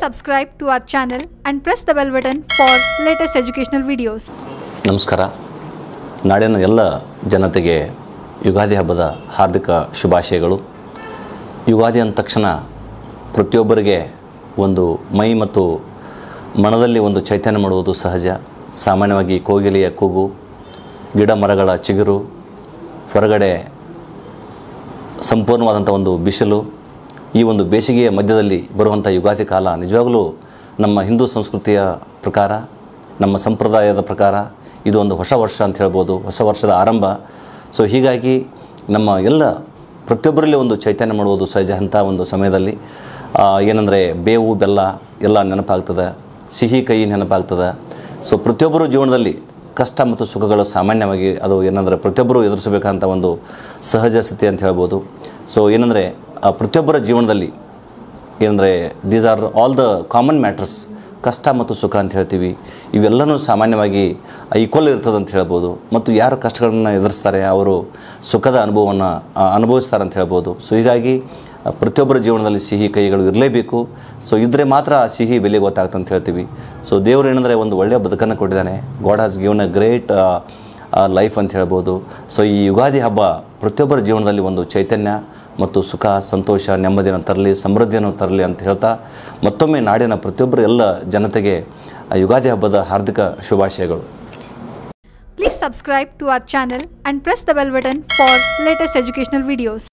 subscribe to our channel and press the bell button for latest educational videos. ನಮಸ್ಕಾರ ನಾಡಿನ ಎಲ್ಲ ಜನತೆಗೆ ಯುಗಾದಿ ಹಬ್ಬದ ಹಾರ್ದಿಕ ಶುಭಾಶಯಗಳು ಯುಗಾದಿ ಅಂದ ತಕ್ಷಣ ಪ್ರತಿಯೊಬ್ಬರಿಗೆ ಒಂದು ಮೈ ಮತ್ತು ಮನದಲ್ಲಿ ಒಂದು ಚೈತನ್ಯ ಮಾಡುವುದು ಸಹಜ ಸಾಮಾನ್ಯವಾಗಿ ಕೋಗಿಲೆಯ ಕೂಗು ಗಿಡ ಮರಗಳ ಚಿಗುರು ಹೊರಗಡೆ ಸಂಪೂರ್ಣವಾದಂಥ ಒಂದು ಬಿಸಿಲು ಈ ಒಂದು ಬೇಸಿಗೆಯ ಮಧ್ಯದಲ್ಲಿ ಬರುವಂಥ ಯುಗಾದಿ ಕಾಲ ನಿಜವಾಗಲೂ ನಮ್ಮ ಹಿಂದೂ ಸಂಸ್ಕೃತಿಯ ಪ್ರಕಾರ ನಮ್ಮ ಸಂಪ್ರದಾಯದ ಪ್ರಕಾರ ಇದು ಒಂದು ಹೊಸ ವರ್ಷ ಅಂತ ಹೇಳ್ಬೋದು ಹೊಸ ವರ್ಷದ ಆರಂಭ ಸೊ ಹೀಗಾಗಿ ನಮ್ಮ ಎಲ್ಲ ಪ್ರತಿಯೊಬ್ಬರಲ್ಲಿ ಒಂದು ಚೈತನ್ಯ ಮಾಡುವುದು ಸಹಜ ಅಂಥ ಒಂದು ಸಮಯದಲ್ಲಿ ಏನಂದರೆ ಬೇವು ಬೆಲ್ಲ ಎಲ್ಲ ನೆನಪಾಗ್ತದೆ ಸಿಹಿ ಕೈ ನೆನಪಾಗ್ತದೆ ಸೊ ಪ್ರತಿಯೊಬ್ಬರು ಜೀವನದಲ್ಲಿ ಕಷ್ಟ ಮತ್ತು ಸುಖಗಳು ಸಾಮಾನ್ಯವಾಗಿ ಅದು ಏನಂದರೆ ಪ್ರತಿಯೊಬ್ಬರು ಎದುರಿಸಬೇಕಂತ ಒಂದು ಸಹಜ ಸ್ಥಿತಿ ಅಂತ ಹೇಳ್ಬೋದು ಸೊ ಏನಂದರೆ ಆ ಪ್ರತಿಯೊಬ್ಬರ ಜೀವನದಲ್ಲಿ ಏನಂದರೆ these are all the common matters ಕಷ್ಟ ಮತ್ತು ಸುಖ ಅಂತ ಹೇಳ್ತೀವಿ ಇವೆಲ್ಲನೂ ಸಾಮಾನ್ಯವಾಗಿ ಈಕ್ವಲ್ ಇರ್ತದೆ ಅಂತ ಹೇಳ್ಬೋದು ಮತ್ತು ಯಾರು ಕಷ್ಟಗಳನ್ನು ಎದುರಿಸ್ತಾರೆ ಅವರು ಸುಖದ ಅನುಭವವನ್ನು ಅನುಭವಿಸ್ತಾರೆ ಅಂತ ಹೇಳ್ಬೋದು ಸೊ ಹೀಗಾಗಿ ಆ, ಪ್ರತಿಯೊಬ್ಬರ ಜೀವನದಲ್ಲಿ ಸಿಹಿ ಕೈಗಳು ಇರಲೇಬೇಕು ಸೊ ಇದ್ದರೆ ಮಾತ್ರ ಆ ಸಿಹಿ ಬೆಲೆ ಗೊತ್ತಾಗ್ತದೆ ಅಂತ ಹೇಳ್ತೀವಿ ಸೊ ದೇವರು ಏನಂದರೆ ಒಂದು ಒಳ್ಳೆಯ ಬದುಕನ್ನು ಕೊಟ್ಟಿದ್ದಾನೆ God has given a great life ಅಂತ ಹೇಳ್ಬೋದು ಸೊ ಈ ಯುಗಾದಿ ಹಬ್ಬ ಪ್ರತಿಯೊಬ್ಬರ ಜೀವನದಲ್ಲಿ ಒಂದು ಚೈತನ್ಯ ಮತ್ತು ಸುಖ ಸಂತೋಷ ನೆಮ್ಮದಿಯನ್ನು ತರಲಿ ಸಮೃದ್ಧಿಯನ್ನು ತರಲಿ ಅಂತ ಹೇಳ್ತಾ ಮತ್ತೊಮ್ಮೆ ನಾಡಿನ ಪ್ರತಿಯೊಬ್ಬರ ಎಲ್ಲ ಜನತೆಗೆ ಆ ಯುಗಾದಿ ಹಬ್ಬದ ಹಾರ್ದಿಕ ಶುಭಾಶಯಗಳು Please subscribe to our channel and press the bell button for latest educational videos.